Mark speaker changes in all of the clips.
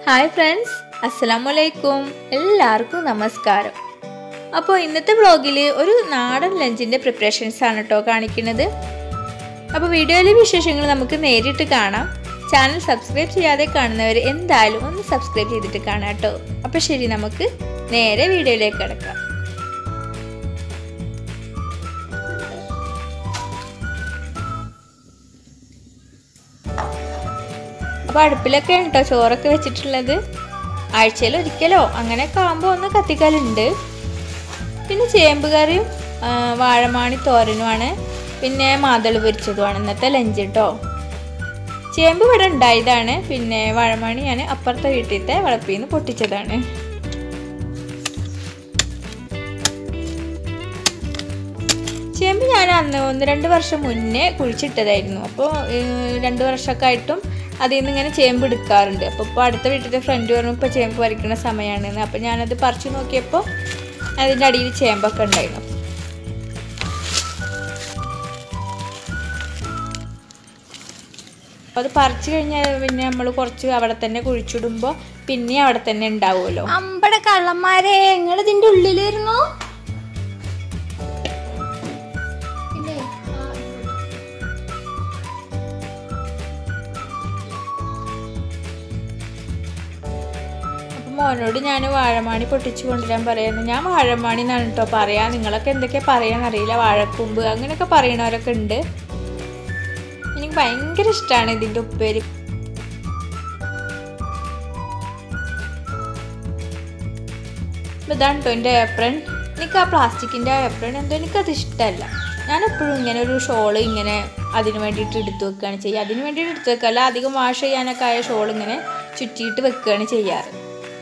Speaker 1: hi friends അസ്സലാമലൈക്കും എല്ലാവർക്കും നമസ്കാരം അപ്പോൾ ഇന്നത്തെ വ്ളോഗിൽ ഒരു നാടൻ ലഞ്ചിൻ്റെ പ്രിപ്പറേഷൻസ് ആണ് കേട്ടോ കാണിക്കുന്നത് അപ്പോൾ വീഡിയോയിലെ വിശേഷങ്ങൾ നമുക്ക് നേരിട്ട് കാണാം ചാനൽ സബ്സ്ക്രൈബ് ചെയ്യാതെ കാണുന്നവർ എന്തായാലും ഒന്ന് സബ്സ്ക്രൈബ് ചെയ്തിട്ട് കാണാം കേട്ടോ അപ്പോൾ ശരി നമുക്ക് നേരെ വീഡിയോയിലേക്ക് കിടക്കാം അപ്പോൾ അടുപ്പിലൊക്കെ കേട്ടോ ചോറൊക്കെ വെച്ചിട്ടുള്ളത് ആഴ്ചയിൽ ഒരിക്കലോ അങ്ങനെയൊക്കെ ആകുമ്പോൾ ഒന്ന് കത്തിക്കലുണ്ട് പിന്നെ ചേമ്പ് കറിയും ആ, വാഴമാണി തോരനുമാണ് പിന്നെ മാതള് പൊരിച്ചതുമാണ് ഇന്നത്തെ ലഞ്ച് കേട്ടോ ചേമ്പ് ഇവിടെ ഉണ്ടായതാണ് പിന്നെ വാഴമാണി ഞാൻ അപ്പുറത്തെ വീട്ടിലത്തെ വളപ്പിൽ നിന്ന് പൊട്ടിച്ചതാണ് ചേമ്പ് ഞാൻ അന്ന് ഒന്ന് രണ്ട് വർഷം മുന്നേ കുഴിച്ചിട്ടതായിരുന്നു അപ്പോൾ രണ്ട് വർഷമൊക്കെ ആയിട്ടും അതിൽ നിന്ന് ഇങ്ങനെ ചേമ്പ് എടുക്കാറുണ്ട് അപ്പോൾ ഇപ്പോൾ അടുത്ത വീട്ടിലെ ഫ്രണ്ട് പറഞ്ഞു ഇപ്പോൾ ചേമ്പ് പറിക്കുന്ന സമയമാണെന്ന് അപ്പോൾ ഞാനത് പറിച്ചു നോക്കിയപ്പോൾ അതിൻ്റെ അടിയിൽ ചേമ്പൊക്കെ ഉണ്ടായിരുന്നു അപ്പോൾ അത് പറിച്ചു കഴിഞ്ഞാൽ പിന്നെ നമ്മൾ കുറച്ച് അവിടെ തന്നെ കുഴിച്ചിടുമ്പോൾ പിന്നെ അവിടെ തന്നെ ഉണ്ടാവുമല്ലോ
Speaker 2: അമ്പട കള്ളന്മാരെ നിങ്ങൾ ഇതിന്റെ ഉള്ളിലിരുന്നു
Speaker 1: അപ്പം മോനോട് ഞാൻ വാഴമാണി പൊട്ടിച്ചു കൊണ്ടുവരാൻ പറയുന്നു ഞാൻ വാഴമാണി എന്നാണ് കേട്ടോ പറയാ നിങ്ങളൊക്കെ എന്തൊക്കെയാ പറയാന്നറിയില്ല വാഴക്കൂമ്പ് അങ്ങനെയൊക്കെ പറയണവരൊക്കെ ഉണ്ട് എനിക്ക് ഭയങ്കര ഇഷ്ടമാണ് ഇതിൻ്റെ ഉപ്പേരി അപ്പൊ ഇതാണ് കേട്ടോ എൻ്റെ ഏപ്രൺ എനിക്ക് ആ പ്ലാസ്റ്റിക്കിൻ്റെ ഏപ്രൺ എന്തോ എനിക്കത് ഇഷ്ടമല്ല ഞാൻ എപ്പോഴും ഇങ്ങനെ ഒരു ഷോള് ഇങ്ങനെ അതിന് വേണ്ടിയിട്ട് എടുത്തു വെക്കുകയാണ് ചെയ്യുക അതിന് വേണ്ടിയിട്ട് എടുത്തു വെക്കുക അല്ല അധികം വാഷ് ചെയ്യാനൊക്കെ ആയ ഷോൾ ഇങ്ങനെ ചുറ്റിയിട്ട് വെക്കുകയാണ് ചെയ്യാറ്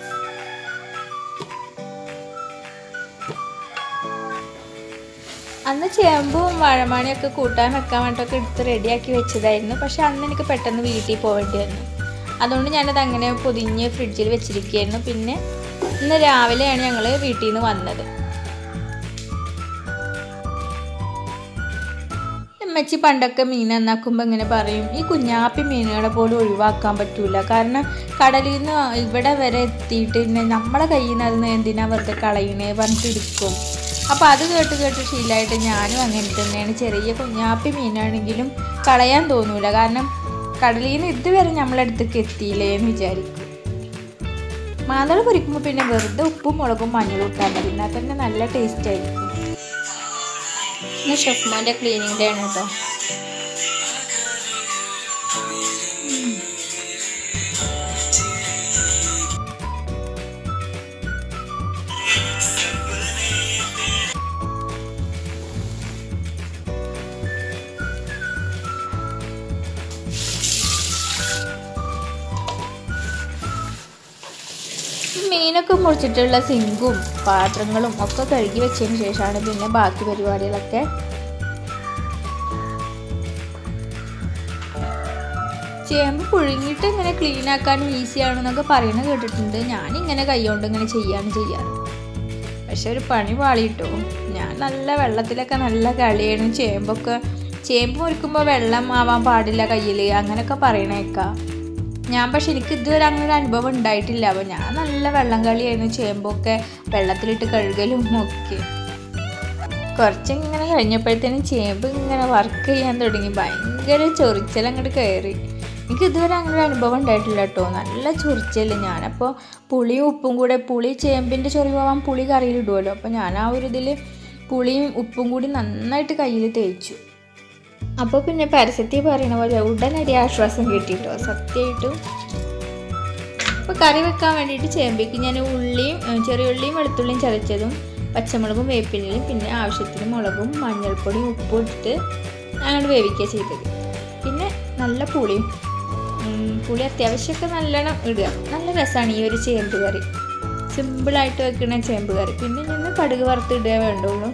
Speaker 1: അന്ന് ചേമ്പും വാഴമാണിയൊക്കെ കൂട്ടാൻ വെക്കാൻ വേണ്ടിയിട്ടൊക്കെ എടുത്ത് റെഡിയാക്കി വെച്ചതായിരുന്നു പക്ഷെ അന്ന് എനിക്ക് പെട്ടെന്ന് വീട്ടിൽ പോവേണ്ടി വന്നു അതുകൊണ്ട് ഞാനത് അങ്ങനെ പൊതിഞ്ഞ് ഫ്രിഡ്ജിൽ വെച്ചിരിക്കുകയായിരുന്നു പിന്നെ ഇന്ന് രാവിലെയാണ് ഞങ്ങൾ വീട്ടിൽ നിന്ന് വന്നത് അമ്മച്ചി പണ്ടൊക്കെ മീൻ നന്നാക്കുമ്പോൾ ഇങ്ങനെ പറയും ഈ കുഞ്ഞാപ്പി മീനുകളെ പോലും ഒഴിവാക്കാൻ പറ്റൂല കാരണം കടലിൽ നിന്ന് ഇവിടെ വരെ എത്തിയിട്ട് പിന്നെ നമ്മളെ കയ്യിൽ നിന്ന് അതിന് എന്തിനാ വെറുതെ കളയണേ പറഞ്ഞിട്ട് എടുക്കും അപ്പോൾ അത് കേട്ട് കേട്ട് ശീലമായിട്ട് ഞാനും അങ്ങനെ തന്നെയാണ് ചെറിയ കുഞ്ഞാപ്പി മീനാണെങ്കിലും കളയാൻ തോന്നൂല കാരണം കടലിൽ നിന്ന് ഇതുവരെ നമ്മളടുത്തേക്ക് എത്തിയില്ലേ എന്ന് വിചാരിക്കും മാതള പൊരിക്കുമ്പോൾ പിന്നെ വെറുതെ ഉപ്പും മുളകും മഞ്ഞളും ഇട്ടാൽ മതി എന്നാൽ തന്നെ നല്ല ടേസ്റ്റ് ആയിരിക്കും ഇന്ന് ഷെഫ്മാൻ്റെ ക്ലീനിങ് ഡേ ആണ് കേട്ടോ മീനൊക്കെ മുറിച്ചിട്ടുള്ള സിങ്കും പാത്രങ്ങളും ഒക്കെ കഴുകി വെച്ചതിന് ശേഷമാണ് പിന്നെ ബാക്കി പരിപാടികളൊക്കെ ചേമ്പ് പുഴുങ്ങിയിട്ട് ഇങ്ങനെ ക്ലീൻ ആക്കാനും ഈസി ആണെന്നൊക്കെ പറയുന്നത് കേട്ടിട്ടുണ്ട് ഞാൻ ഇങ്ങനെ കൈകൊണ്ട് ഇങ്ങനെ ചെയ്യാണ് ചെയ്യാറ് പക്ഷെ ഒരു പണി പാളിയിട്ടോ ഞാൻ നല്ല വെള്ളത്തിലൊക്കെ നല്ല കളിയാണ് ചേമ്പൊക്കെ ചേമ്പ് മുറിക്കുമ്പോൾ വെള്ളം ആവാൻ പാടില്ല കയ്യിൽ അങ്ങനെയൊക്കെ പറയണേക്കാം ഞാൻ പക്ഷെ എനിക്ക് ഇതുവരെ അങ്ങനെ ഒരു അനുഭവം ഉണ്ടായിട്ടില്ല അപ്പോൾ ഞാൻ നല്ല വെള്ളം കളിയായിരുന്നു ചേമ്പൊക്കെ വെള്ളത്തിലിട്ട് കഴുകലും ഒക്കെ കുറച്ചിങ്ങനെ കഴിഞ്ഞപ്പോഴത്തേനും ചേമ്പ് ഇങ്ങനെ വർക്ക് ചെയ്യാൻ തുടങ്ങി ഭയങ്കര ചൊറിച്ചൽ അങ്ങോട്ട് കയറി എനിക്ക് ഇതുവരെ അങ്ങനെ ഒരു അനുഭവം ഉണ്ടായിട്ടില്ല കേട്ടോ നല്ല ചൊറിച്ചൽ ഞാനപ്പോൾ പുളിയും ഉപ്പും കൂടെ പുളി ചേമ്പിൻ്റെ ചൊറി പോവാൻ പുളി കറിയിലിടുമല്ലോ അപ്പോൾ ഞാൻ ആ ഒരു ഇതിൽ പുളിയും ഉപ്പും കൂടി നന്നായിട്ട് കയ്യിൽ തേച്ചു അപ്പോൾ പിന്നെ പരസ്യത്തിൽ പറയണ പോലെ ഉടനടി ആശ്വാസം കിട്ടിട്ടോ സത്യമായിട്ടും അപ്പോൾ കറി വെക്കാൻ വേണ്ടിയിട്ട് ചേമ്പിക്ക് ഞാൻ ഉള്ളിയും ഏ, ചെറിയ ഉള്ളിയും വെളുത്തുള്ളിയും ചതച്ചതും പച്ചമുളകും വേപ്പിലയും പിന്നെ ആവശ്യത്തിന് മുളകും മഞ്ഞൾപ്പൊടിയും ഉപ്പും ഇട്ടിട്ട് അങ്ങോട്ട് വേവിക്കുക ചെയ്തത് പിന്നെ നല്ല പുളിയും ഉം, പുളി അത്യാവശ്യമൊക്കെ നല്ലോണം ഇടുക നല്ല രസമാണ് ഈ ഒരു ചേമ്പ് കറി സിമ്പിളായിട്ട് വെക്കുന്ന ചേമ്പ് കറി പിന്നെ നിന്ന് കടുക് വറുത്തിടുക വേണ്ടുള്ളൂ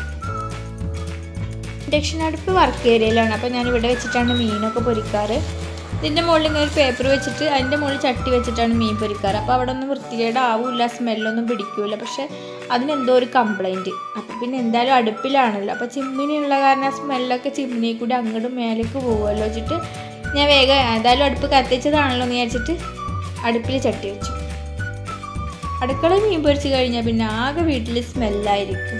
Speaker 1: ഇൻഡക്ഷൻ അടുപ്പ് വർക്ക് ഏരിയയിലാണ് അപ്പോൾ ഞാൻ ഇവിടെ വെച്ചിട്ടാണ് മീനൊക്കെ പൊരിക്കാറ് ഇതിൻ്റെ മുകളിൽ ഇങ്ങനെ ഒരു പേപ്പർ വെച്ചിട്ട് അതിൻ്റെ മുകളിൽ ചട്ടി വെച്ചിട്ടാണ് മീൻ പൊരിക്കാറ് അപ്പോൾ അവിടെ ഒന്നും വൃത്തികേടാവില്ല സ്മെല്ലൊന്നും പിടിക്കൂല പക്ഷെ അതിനെന്തോ ഒരു കംപ്ലൈൻറ്റ് അപ്പോൾ പിന്നെ എന്തായാലും അടുപ്പിലാണല്ലോ അപ്പോൾ ചിമ്മിനിയുള്ള കാരണം ആ സ്മെല്ലൊക്കെ ചിമ്മിനി കൂടി അങ്ങോട്ടും മേലേക്ക് പോകുമല്ലോ വെച്ചിട്ട് ഞാൻ വേഗം എന്തായാലും അടുപ്പ് കത്തിച്ചതാണല്ലോ എന്ന് വിചാരിച്ചിട്ട് അടുപ്പിൽ ചട്ടി വെച്ചു അടുക്കള മീൻ പൊരിച്ച് കഴിഞ്ഞാൽ പിന്നെ ആകെ വീട്ടിൽ സ്മെല്ലായിരിക്കും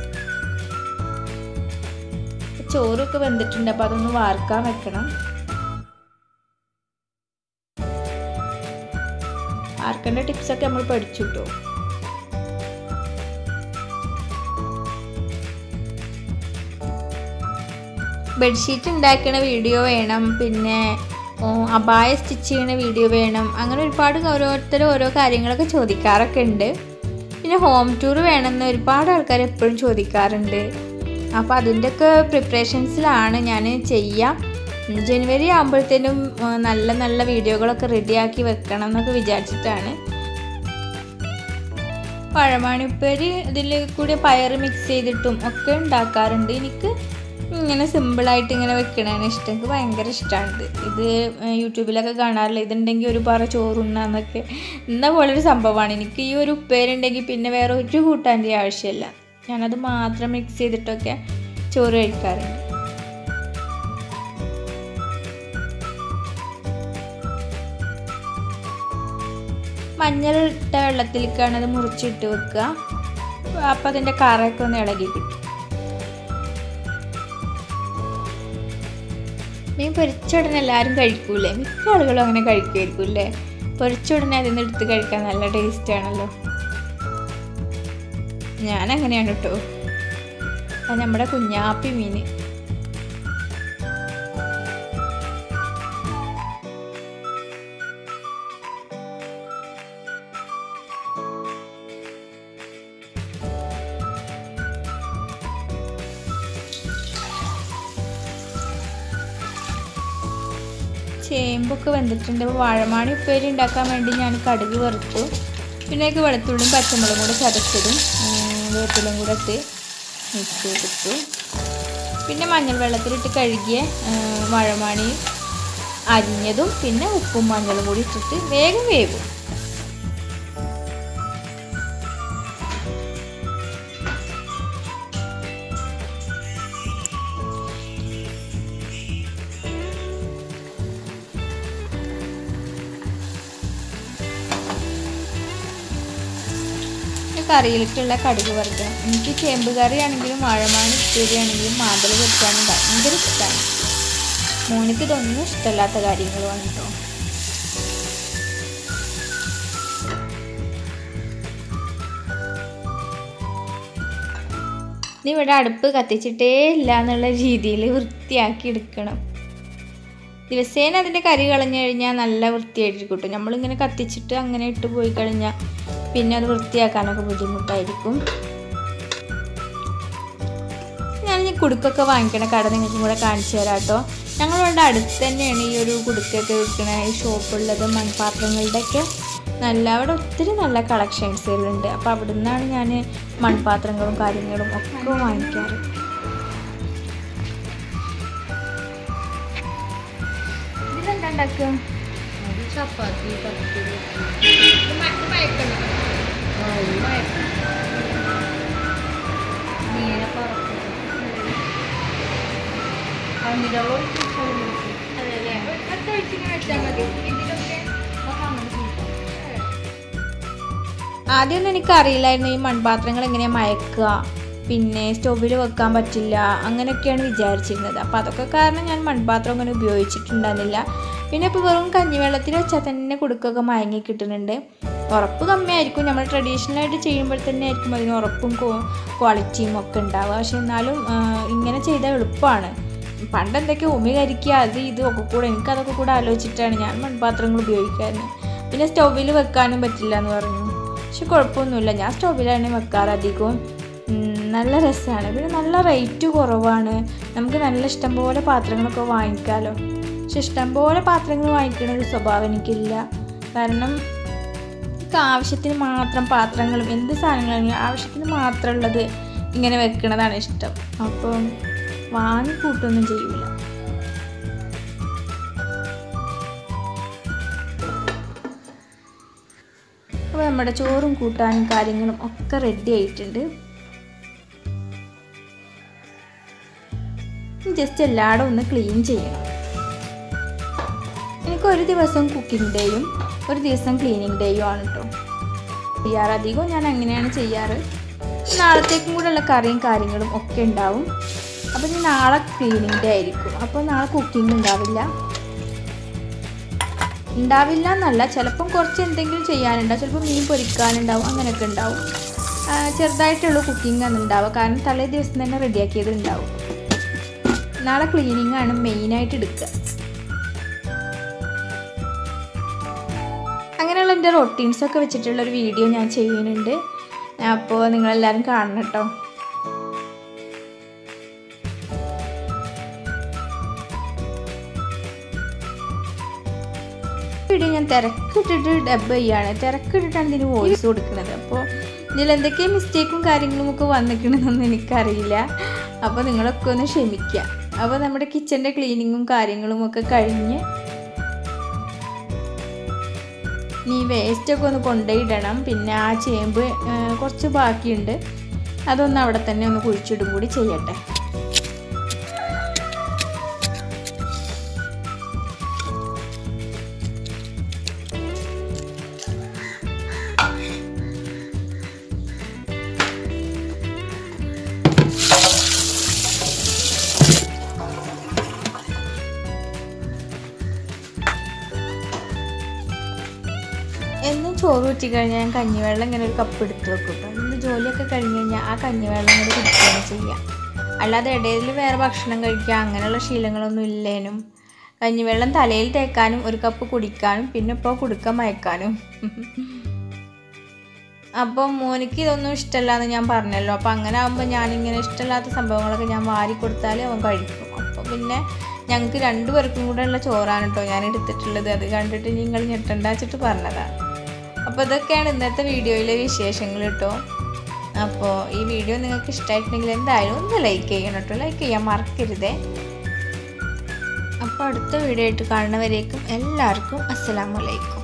Speaker 1: ചോറൊക്കെ വെന്തിട്ടുണ്ട് അപ്പോൾ അതൊന്ന് വാർക്കാൻ വെക്കണം വാർക്കേണ്ട ടിപ്സൊക്കെ നമ്മൾ പഠിച്ചു കിട്ടും ബെഡ്ഷീറ്റ് ഉണ്ടാക്കുന്ന വീഡിയോ വേണം പിന്നെ ഓ, അബായ സ്റ്റിച്ച് ചെയ്യുന്ന വീഡിയോ വേണം അങ്ങനെ ഒരുപാട് ഓരോരുത്തർ ഓരോ കാര്യങ്ങളൊക്കെ ചോദിക്കാറൊക്കെ ഉണ്ട് പിന്നെ ഹോം ടൂർ വേണമെന്ന് ഒരുപാട് ആൾക്കാർ എപ്പോഴും ചോദിക്കാറുണ്ട് അപ്പോൾ അതിൻ്റെയൊക്കെ പ്രിപ്പറേഷൻസിലാണ് ഞാൻ ചെയ്യാം ഉം, ജനുവരി ആകുമ്പോഴത്തേനും ആ, നല്ല നല്ല വീഡിയോകളൊക്കെ റെഡിയാക്കി വെക്കണം എന്നൊക്കെ വിചാരിച്ചിട്ടാണ് പഴമാണിപ്പേര് ഇതിൽ കൂടി പയർ മിക്സ് ചെയ്തിട്ടും ഒക്കെ ഉണ്ടാക്കാറുണ്ട് എനിക്ക് ഇങ്ങനെ സിമ്പിളായിട്ട് ഇങ്ങനെ വെക്കണതാണ് ഇഷ്ടം എനിക്ക് ഭയങ്കര ഇഷ്ടമാണ് ഇത് യൂട്യൂബിലൊക്കെ കാണാറില്ല ഇതുണ്ടെങ്കിൽ ഒരു പറ ചോറുണ്ണാന്നൊക്കെ എന്ന പോലൊരു സംഭവമാണ് എനിക്ക് ഈ ഒരു ഉപ്പേരുണ്ടെങ്കിൽ പിന്നെ വേറെ ഒരു കൂട്ടാൻ്റെ ആവശ്യമില്ല ഞാനത് മാത്രം മിക്സ് ചെയ്തിട്ടൊക്കെ ചോറ് കഴിക്കാറുണ്ട് മഞ്ഞൾ ഇട്ട വെള്ളത്തിലേക്കാണ് അത് മുറിച്ചിട്ട് വെക്കുക അപ്പം അതിൻ്റെ കറയൊക്കെ ഒന്ന് ഇളകി കിട്ടും മീൻ പൊരിച്ച ഉടനെ എല്ലാവരും കഴിക്കൂലേ മിക്ക ആളുകളും അങ്ങനെ കഴിക്കുമായിരിക്കും അല്ലേ പൊരിച്ച ഉടനെ അതിൽ നിന്ന് എടുത്ത് കഴിക്കാൻ നല്ല ടേസ്റ്റ് ആണല്ലോ ഞാൻ അങ്ങനെയാണ് കേട്ടോ അത് നമ്മുടെ കുഞ്ഞാപ്പി മീൻ ചേമ്പൊക്കെ വെന്തിട്ടുണ്ട് അപ്പോൾ വാഴമാണി ഉപ്പേരി ഉണ്ടാക്കാൻ വേണ്ടി ഞാൻ കടുക് വറുത്തു പിന്നെ അതിലേക്ക് വെളുത്തുള്ളിയും പച്ചമുളകും കൂടെ ചതച്ചതും ഉം, വേപ്പിലും കൂടെ ഇട്ട് മിക്സ് ചെയ്തിട്ടു പിന്നെ മഞ്ഞൾ വെള്ളത്തിലിട്ട് കഴുകിയ ഉം, വാഴമാണി അരിഞ്ഞതും പിന്നെ ഉപ്പും മഞ്ഞളും കൂടി ഇട്ടിട്ട് വേഗം വേവും കറിയിലേക്കുള്ള കടുക് വറുക്കുക എനിക്ക് ചേമ്പ് കറി ആണെങ്കിലും വാഴമാണി ഉപ്പേരി ആണെങ്കിലും മാതള വെച്ചാനും ഭയങ്കര ഇഷ്ടമാണ് മോനിക്ക് ഇതൊന്നും ഇഷ്ടമല്ലാത്ത കാര്യങ്ങളുമാണ് കേട്ടോ ഇനി ഇവിടെ അടുപ്പ് കത്തിച്ചിട്ടേ ഇല്ല എന്നുള്ള രീതിയിൽ വൃത്തിയാക്കി എടുക്കണം ദിവസേന അതിൻ്റെ കരി കളഞ്ഞു കഴിഞ്ഞാൽ നല്ല വൃത്തിയായിട്ട് കിട്ടും നമ്മളിങ്ങനെ കത്തിച്ചിട്ട് അങ്ങനെ ഇട്ട് പോയി കഴിഞ്ഞാൽ പിന്നെ അത് വൃത്തിയാക്കാനൊക്കെ ബുദ്ധിമുട്ടായിരിക്കും ഞാൻ ഈ കുടുക്കൊക്കെ വാങ്ങിക്കണ കട നിങ്ങൾക്കും കൂടെ കാണിച്ചു തരാം കേട്ടോ ഞങ്ങളുടെ അടുത്ത് തന്നെയാണ് ഈ ഒരു കുടുക്കൊക്കെ വിൽക്കണ ഈ ഷോപ്പുള്ളത് മൺപാത്രങ്ങളുടെയൊക്കെ നല്ല അവിടെ ഒത്തിരി നല്ല കളക്ഷൻസുകളുണ്ട് അപ്പോൾ അവിടെ നിന്നാണ് ഞാൻ മൺപാത്രങ്ങളും കാര്യങ്ങളും ഒക്കെ വാങ്ങിക്കാറ് ഇതിലെന്താ ഉണ്ടാക്കുക
Speaker 2: ചപ്പാത്തി പത്തിരി മീനെ പറക്കും
Speaker 1: ആദ്യമൊന്നും എനിക്ക് അറിയില്ലായിരുന്നു ഈ മൺപാത്രങ്ങൾ എങ്ങനെ മയക്കുക പിന്നെ സ്റ്റൗവിൽ വെക്കാൻ പറ്റില്ല അങ്ങനെയൊക്കെയാണ് വിചാരിച്ചിരുന്നത് അപ്പോൾ അതൊക്കെ കാരണം ഞാൻ മൺപാത്രം അങ്ങനെ ഉപയോഗിച്ചിട്ടുണ്ടായിരുന്നില്ല പിന്നെ ഇപ്പോൾ വെറും കഞ്ഞിവെള്ളത്തിൽ വെച്ചാൽ തന്നെ കുടുക്കൊക്കെ മയങ്ങി കിട്ടുന്നുണ്ട് ഉറപ്പ് കമ്മിയായിരിക്കും നമ്മൾ ട്രഡീഷണലായിട്ട് ചെയ്യുമ്പോൾ തന്നെ ആയിരിക്കും അതിന് ഉറപ്പും ക്വാളിറ്റിയും ഒക്കെ ഉണ്ടാവുക പക്ഷെ എന്നാലും ആ, ഇങ്ങനെ ചെയ്താൽ എളുപ്പമാണ് പണ്ട് എന്തൊക്കെ ഉമി കരിക്കുക അത് ഇത് ഒക്കെ കൂടെ എനിക്കതൊക്കെ കൂടെ ആലോചിച്ചിട്ടാണ് ഞാൻ മൺപാത്രങ്ങൾ ഉപയോഗിക്കാറുണ്ട് പിന്നെ സ്റ്റൗവിൽ വെക്കാനും പറ്റില്ല എന്ന് പറഞ്ഞു പക്ഷെ കുഴപ്പമൊന്നുമില്ല ഞാൻ സ്റ്റൗവിലാണ് വെക്കാറ് അധികവും ഉം, നല്ല രസമാണ് പിന്നെ നല്ല റേറ്റ് കുറവാണ് നമുക്ക് നല്ല ഇഷ്ടം പോലെ പാത്രങ്ങളൊക്കെ വാങ്ങിക്കാമല്ലോ പക്ഷെ ഇഷ്ടം പോലെ പാത്രങ്ങൾ വാങ്ങിക്കണ ഒരു സ്വഭാവം എനിക്കില്ല കാരണം എനിക്ക് ആവശ്യത്തിന് മാത്രം പാത്രങ്ങളും എന്ത് സാധനങ്ങളാണെങ്കിലും ആവശ്യത്തിന് മാത്രം ഉള്ളത് ഇങ്ങനെ വെക്കണതാണ് ഇഷ്ടം അപ്പം വാങ്ങിക്കൂട്ടൊന്നും ചെയ്യൂല അപ്പോൾ നമ്മുടെ ചോറും കൂട്ടാനും കാര്യങ്ങളും ഒക്കെ റെഡി ആയിട്ടുണ്ട് ജസ്റ്റ് എല്ലായിടും ഒന്ന് ക്ലീൻ ചെയ്യണം എനിക്ക് ഒരു ദിവസം കുക്കിംഗ് ഡേയും ഒരു ദിവസം ക്ലീനിങ് ഡേയും ആണ് കേട്ടോ ചെയ്യാറ് അധികവും ഞാൻ അങ്ങനെയാണ് ചെയ്യാറ് നാളത്തേക്കും കൂടെ ഉള്ള കറിയും കാര്യങ്ങളും ഒക്കെ ഉണ്ടാവും അപ്പോൾ ഇനി നാളെ ക്ലീനിങ് ഡേ ആയിരിക്കും അപ്പോൾ നാളെ കുക്കിംഗ് ഉണ്ടാവില്ല ഉണ്ടാവില്ല എന്നല്ല ചിലപ്പം കുറച്ച് എന്തെങ്കിലും ചെയ്യാനുണ്ടാവും ചിലപ്പോൾ മീൻ പൊരിക്കാനുണ്ടാവും അങ്ങനെയൊക്കെ ഉണ്ടാവും ആ, ചെറുതായിട്ടുള്ള കുക്കിംഗ് ആണ് ഉണ്ടാവുക കാരണം തലേ ദിവസം തന്നെ റെഡിയാക്കിയത് ഉണ്ടാവും നാളെ ക്ലീനിങ് ആണ് മെയിനായിട്ട് എടുക്കുക അങ്ങനെയുള്ള എൻ്റെ റൊട്ടീൻസൊക്കെ വെച്ചിട്ടുള്ള ഒരു വീഡിയോ ഞാൻ ചെയ്യുന്നുണ്ട് അപ്പോൾ നിങ്ങളെല്ലാവരും കാണണം കേട്ടോ വീഡിയോ ഞാൻ തിരക്കിട്ടിട്ട് ഡബ് ചെയ്യാണ് തിരക്കിട്ടിട്ടാണ് ഇതിന് വോയിസ് കൊടുക്കുന്നത് അപ്പോൾ ഇതിൽ എന്തൊക്കെ മിസ്റ്റേക്കും കാര്യങ്ങളും ഒക്കെ വന്നിക്കണമെന്നൊന്നും എനിക്കറിയില്ല അപ്പോൾ നിങ്ങളൊക്കെ ഒന്ന് ക്ഷമിക്കുക അപ്പോൾ നമ്മുടെ കിച്ചൻ്റെ ക്ലീനിങ്ങും കാര്യങ്ങളും ഒക്കെ കഴിഞ്ഞ് നീ വേസ്റ്റൊക്കെ ഒന്ന് കൊണ്ടുപോയിടണം പിന്നെ ആ ചേമ്പ് ആ, കുറച്ച് ബാക്കിയുണ്ട് അതൊന്ന് അവിടെ തന്നെ ഒന്ന് കുഴിച്ചിടും കൂടി ചെയ്യട്ടെ എന്നും ചോറ് ഊറ്റി കഴിഞ്ഞാൽ ഞാൻ കഞ്ഞിവെള്ളം ഇങ്ങനെ ഒരു കപ്പ് എടുത്ത് വെക്കും കേട്ടോ എന്ത് ജോലിയൊക്കെ കഴിഞ്ഞ് കഴിഞ്ഞാൽ ആ കഞ്ഞിവെള്ളം ഇങ്ങനെ കുടിക്കുകയാണ് ചെയ്യുക അല്ലാതെ ഇടയിൽ വേറെ ഭക്ഷണം കഴിക്കുക അങ്ങനെയുള്ള ശീലങ്ങളൊന്നും ഇല്ലേനും കഞ്ഞിവെള്ളം തലയിൽ തേക്കാനും ഒരു കപ്പ് കുടിക്കാനും പിന്നെ ഇപ്പോൾ കുടുക്ക മയക്കാനും അപ്പം മോനിക്ക് ഇതൊന്നും ഇഷ്ടമല്ല എന്ന് ഞാൻ പറഞ്ഞല്ലോ അപ്പം അങ്ങനെ ആകുമ്പോൾ ഞാനിങ്ങനെ ഇഷ്ടമില്ലാത്ത സംഭവങ്ങളൊക്കെ ഞാൻ വാരി കൊടുത്താൽ അവൻ കഴിക്കും അപ്പോൾ പിന്നെ ഞങ്ങൾക്ക് രണ്ടുപേർക്കും കൂടെ ഉള്ള ചോറാണ് കേട്ടോ ഞാൻ എടുത്തിട്ടുള്ളത് അത് കണ്ടിട്ട് നിങ്ങൾ ഞെട്ടണ്ട വെച്ചിട്ട് പറഞ്ഞതാണ് അപ്പോൾ ഇതൊക്കെയാണ് ഇന്നത്തെ വീഡിയോയിലെ വിശേഷങ്ങൾ കേട്ടോ അപ്പോൾ ഈ വീഡിയോ നിങ്ങൾക്ക് ഇഷ്ടമായിട്ടുണ്ടെങ്കിൽ എന്തായാലും ഒന്ന് ലൈക്ക് ചെയ്യണം കേട്ടോ ലൈക്ക് ചെയ്യാൻ മറക്കരുതേ അപ്പോൾ അടുത്ത വീഡിയോ ആയിട്ട് കാണുന്നവരേക്കും എല്ലാവർക്കും അസ്സലാമലൈക്കും